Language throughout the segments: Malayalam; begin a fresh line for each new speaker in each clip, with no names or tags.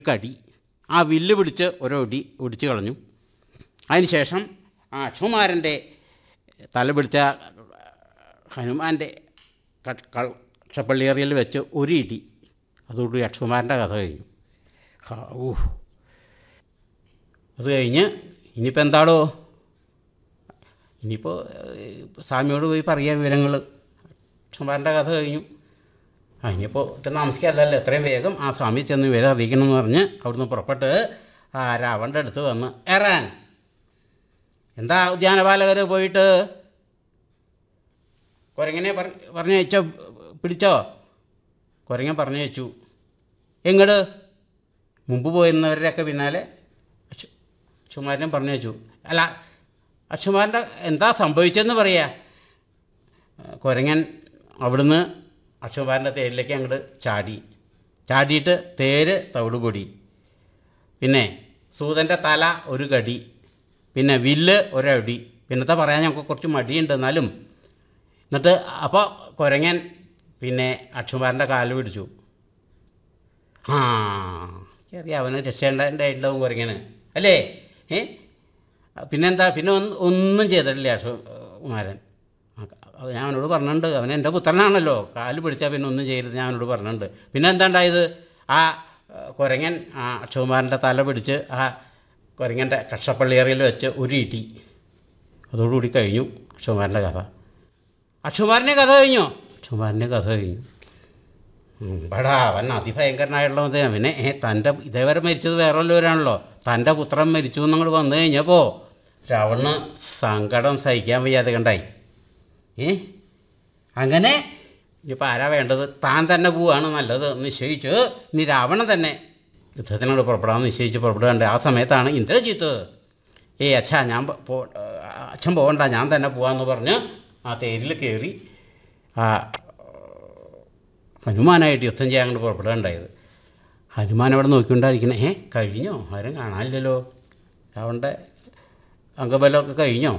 കടി ആ വില്ല് പിടിച്ച് ഒരൊടി ഒടിച്ച് കളഞ്ഞു അതിനുശേഷം ആ അക്ഷുമാരൻ്റെ തല പിടിച്ച ഹനുമാൻ്റെ കക്ഷപ്പള്ളിയേറിയൽ വെച്ച് ഒരു ഇടി അതോടുകൂടി അക്ഷുമാരൻ്റെ കഥ കഴിഞ്ഞു ഹാ, ഊ അത് കഴിഞ്ഞ് ഇനിയിപ്പോൾ എന്താടോ ഇനിയിപ്പോൾ സ്വാമിയോട് പോയി പറയുക വിവരങ്ങൾ അക്ഷുമാരൻ്റെ കഥ കഴിഞ്ഞു ആ ഇനിയിപ്പോൾ ഒട്ടും താമസിക്കാമല്ലോ എത്രയും വേഗം ആ സ്വാമി ചെന്ന് വിവരം അറിയിക്കണം എന്ന് പറഞ്ഞ് അവിടുന്ന് പുറപ്പെട്ട് ആ രാവണൻ്റെ അടുത്ത് വന്ന് ഏറാൻ എന്താ ഉദ്യാനപാലകർ പോയിട്ട് കുരങ്ങനെ പറഞ്ഞു വെച്ചോ പിടിച്ചോ കുരങ്ങൻ പറഞ്ഞു വെച്ചു എങ്ങട് മുമ്പ് പോയിരുന്നവരുടെയൊക്കെ പിന്നാലെ അക്ഷു അക്ഷുമാരനെ പറഞ്ഞു വെച്ചു അല്ല അക്ഷുമാരൻ്റെ എന്താ സംഭവിച്ചതെന്ന് പറയാ കുരങ്ങൻ അവിടുന്ന് അക്ഷുമാരൻ്റെ തേരിലേക്ക് അങ്ങോട്ട് ചാടി ചാടിയിട്ട് തേര് തവിടുപൊടി പിന്നെ സൂതൻ്റെ തല ഒരു കടി പിന്നെ വില്ല് ഒരടി പിന്നത്തെ പറയാൻ ഞങ്ങൾക്ക് കുറച്ച് മടിയുണ്ട് എന്നാലും എന്നിട്ട് അപ്പോൾ കുരങ്ങൻ പിന്നെ അക്ഷുമാരൻ്റെ കാല് പിടിച്ചു ആ അറിയാം അവന് രക്ഷേണ്ടായിട്ടുണ്ടാവും കുരങ്ങന് അല്ലേ ഏ പിന്നെന്താ പിന്നെ ഒന്ന് ഒന്നും ചെയ്തിട്ടില്ല അക്ഷുമാരൻ ഞാൻ അവനോട് പറഞ്ഞിട്ടുണ്ട് അവൻ എൻ്റെ പുത്രനാണല്ലോ കാല് പിടിച്ചാൽ പിന്നെ ഒന്നും ചെയ്യരുത് ഞാൻ അവനോട് പറഞ്ഞിട്ടുണ്ട് പിന്നെ എന്താ ഉണ്ടായത് ആ ഏഹ്, കുരങ്ങൻ ആ അക്ഷകുമാരൻ്റെ തല പിടിച്ച് ആ കുരങ്ങൻ്റെ കക്ഷപ്പള്ളിയേറിയിൽ വെച്ച് ഒരു ഇടി അതോടുകൂടി കഴിഞ്ഞു അക്ഷകുമാരൻ്റെ കഥ അക്ഷകുമാരൻ്റെ കഥ കഴിഞ്ഞോ അക്ഷകുമാരൻ്റെ കഥ കഴിഞ്ഞു ഉം, ബടാ അവൻ അതിഭയങ്കരനായിട്ടുള്ളത് അവനെ ഏ തൻ്റെ ഇതേവരെ മരിച്ചത് വേറെ വല്ലവരാണല്ലോ തൻ്റെ പുത്രൻ മരിച്ചു എന്നങ്ങൾ വന്നു കഴിഞ്ഞപ്പോൾ രാവണ് സങ്കടം സഹിക്കാൻ വയ്യാതെ കണ്ടായി ഏ അങ്ങനെ ഇനിയിപ്പോൾ ആരാ വേണ്ടത് താൻ തന്നെ പോവാണ് നല്ലത് എന്ന് നിശ്ചയിച്ച് ഇനി രാവണൻ തന്നെ യുദ്ധത്തിനോട് പുറപ്പെടാമെന്ന് നിശ്ചയിച്ച് പുറപ്പെടുകയുണ്ട് ആ സമയത്താണ് ഇന്ദ്രജിത്ത് ഏയ് അച്ഛാ ഞാൻ പോ- പോ അച്ഛൻ പോകണ്ട ഞാൻ തന്നെ പോവാന്ന് പറഞ്ഞ് ആ തേരിൽ കയറി ആ ഹനുമാനായിട്ട് യുദ്ധം ചെയ്യാൻ അങ്ങോട്ട് പുറപ്പെടുകയുണ്ടായത് ഹനുമാൻ അവിടെ നോക്കിക്കൊണ്ടായിരിക്കണേ ഏ കഴിഞ്ഞോ ആരും കാണാനില്ലല്ലോ രാവണൻ്റെ അംഗബലമൊക്കെ കഴിഞ്ഞോ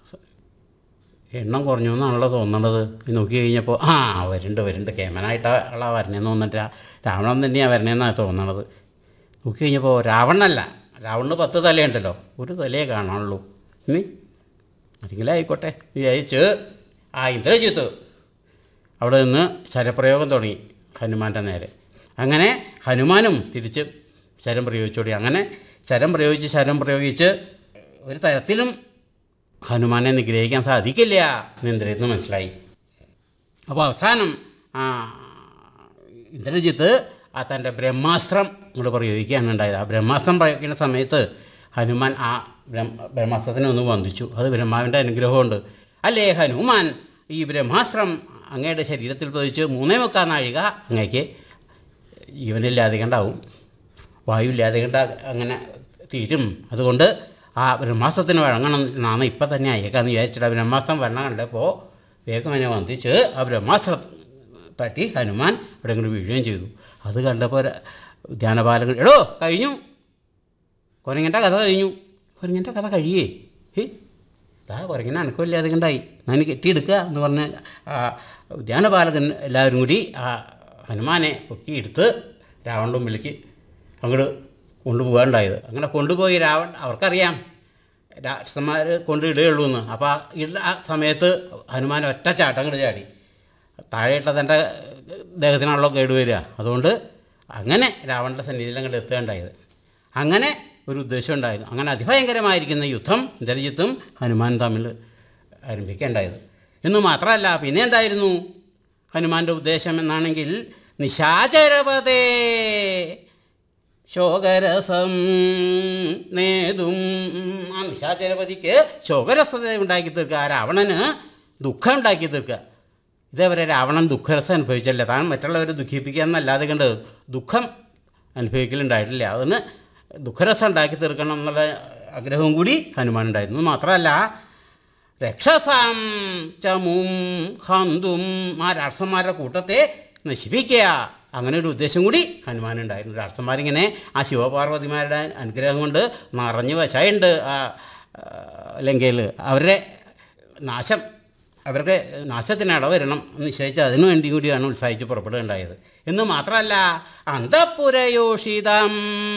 എണ്ണം കുറഞ്ഞു എന്നാണല്ലോ തോന്നണത് ഈ നോക്കി കഴിഞ്ഞപ്പോൾ ആ വരുന്നുണ്ട് വരുന്നുണ്ട് കേമനായിട്ടാണ് വരണേന്ന് തോന്നിട്ട് രാവണൻ തന്നെയാണ് വരണേന്നാണ് തോന്നണത് നോക്കി കഴിഞ്ഞപ്പോൾ രാവണനല്ല രാവണന് പത്ത് തലയുണ്ടല്ലോ ഒരു തലയെ കാണാനുള്ളൂ ഇനി ആരെങ്കിലും ആയിക്കോട്ടെ വിചാരിച്ച് ആ ഇന്ദ്രജിത്ത് അവിടെ നിന്ന് ശരപ്രയോഗം തുടങ്ങി ഹനുമാൻ്റെ നേരെ അങ്ങനെ ഹനുമാനും തിരിച്ച് ശരം പ്രയോഗിച്ചോടി അങ്ങനെ ശരം പ്രയോഗിച്ച് ശരം പ്രയോഗിച്ച് ഒരു തരത്തിലും ഹനുമാനെ നിഗ്രഹിക്കാൻ സാധിക്കില്ല എന്ന് ഇന്ദ്രജിത്തിന് മനസ്സിലായി അപ്പോൾ അവസാനം ആ ഇന്ദ്രജിത്ത് ആ തൻ്റെ ബ്രഹ്മാസ്ത്രം ഇങ്ങോട്ട് പ്രയോഗിക്കുകയാണ് ഉണ്ടായത് ആ ബ്രഹ്മാസ്ത്രം പ്രയോഗിക്കുന്ന സമയത്ത് ഹനുമാൻ ആ ബ്രഹ്മ ബ്രഹ്മാസ്ത്രത്തിനെ ഒന്ന് വന്ദിച്ചു അത് ബ്രഹ്മാവിൻ്റെ അനുഗ്രഹമുണ്ട് അല്ലേ ഹനുമാൻ ഈ ബ്രഹ്മാസ്ത്രം അങ്ങയുടെ ശരീരത്തിൽ പതിച്ച് മൂന്നേ മുക്കാൽ നാഴിക അങ്ങേക്ക് ജീവനില്ലാതെ കണ്ടാവും വായു ഇല്ലാതെ കണ്ട അങ്ങനെ തീരും അതുകൊണ്ട് ആ ബ്രഹ്മാസ്ത്രത്തിന് വഴങ്ങണം എന്നാണ് ഇപ്പം തന്നെ അയക്കാന്ന് വിചാരിച്ചിട്ട് ആ ബ്രഹ്മാസ്ത്രം വരണം കണ്ടപ്പോൾ വേഗം അതിനെ വന്ദിച്ച് ആ ബ്രഹ്മാസ്ത്രം തട്ടി ഹനുമാൻ ഇവിടെ ഇങ്ങോട്ട് വീഴുകയും ചെയ്തു അത് കണ്ടപ്പോൾ ധ്യാനപാലകൻ എടോ കഴിഞ്ഞു കുരങ്ങൻ്റെ കഥ കഴിഞ്ഞു കുരങ്ങൻ്റെ കഥ കഴിയേ ഹേ ഇതാ കുരങ്ങനെ അനക്കമില്ലാതെ കണ്ടായി ഞാൻ കെട്ടിയെടുക്കുക എന്ന് പറഞ്ഞ് ആ ഉദ്യാനപാലകൻ എല്ലാവരും കൂടി ആ ഹനുമാനെ പൊക്കിയെടുത്ത് രാവണൻ്റെ മുമ്പിലേക്ക് അങ്ങോട്ട് കൊണ്ടുപോകാനുണ്ടായത് അങ്ങനെ കൊണ്ടുപോയി രാവൺ അവർക്കറിയാം രാക്ഷസന്മാർ കൊണ്ടിടുകയുള്ളൂ എന്ന് അപ്പോൾ ആ ഇട ആ സമയത്ത് ഹനുമാൻ ഒറ്റ ചാട്ടം അങ്ങോട്ട് ചാടി താഴെയിട്ട തൻ്റെ ദേഹത്തിനാണല്ലോ കേടുവരിക അതുകൊണ്ട് അങ്ങനെ രാവണൻ്റെ സന്നിധിയിൽ അങ്ങോട്ട് എത്തുകയുണ്ടായത് അങ്ങനെ ഒരു ഉദ്ദേശം ഉണ്ടായിരുന്നു അങ്ങനെ അതിഭയങ്കരമായിരിക്കുന്ന യുദ്ധം ഇന്ദ്രജിത്തും ഹനുമാനും തമ്മിൽ ആരംഭിക്കേണ്ടായത് എന്ന് മാത്രമല്ല പിന്നെ എന്തായിരുന്നു ഹനുമാൻ്റെ ഉദ്ദേശം എന്നാണെങ്കിൽ നിശാചരപതേ ശോകരസം നേതും ആ നിശാചരപതിക്ക് ശോകരസത ഉണ്ടാക്കി തീർക്കുക ആ രാവണന് ദുഃഖം ഉണ്ടാക്കി തീർക്കുക ഇതേവരെ രാവണൻ ദുഃഖരസം അനുഭവിച്ചല്ലേ താൻ മറ്റുള്ളവരെ ദുഃഖിപ്പിക്കുക എന്നല്ലാതെ കണ്ട് ദുഃഖം അനുഭവിക്കലുണ്ടായിട്ടില്ല അതിന് ദുഃഖരസം ഉണ്ടാക്കി തീർക്കണം എന്നുള്ള ആഗ്രഹവും കൂടി ഹനുമാൻ ഉണ്ടായിരുന്നു മാത്രമല്ല രക്ഷസാം ചമും ഹന്തും ആ രാക്ഷസന്മാരുടെ കൂട്ടത്തെ നശിപ്പിക്കുക അങ്ങനെ ഒരു ഉദ്ദേശം കൂടി ഹനുമാനുണ്ടായിരുന്നു രാക്ഷസന്മാരിങ്ങനെ ആ ശിവപാർവതിമാരുടെ അനുഗ്രഹം കൊണ്ട് നിറഞ്ഞു വശമുണ്ട് ആ ലങ്കയിൽ അവരുടെ നാശം അവർക്ക് നാശത്തിന് ഇടവരണം എന്ന് നിശ്ചയിച്ച് അതിനു വേണ്ടി കൂടിയാണ് ഉത്സാഹിച്ച് പുറപ്പെടുകയുണ്ടായത് എന്ന് മാത്രമല്ല അന്തപുരയോഷിതം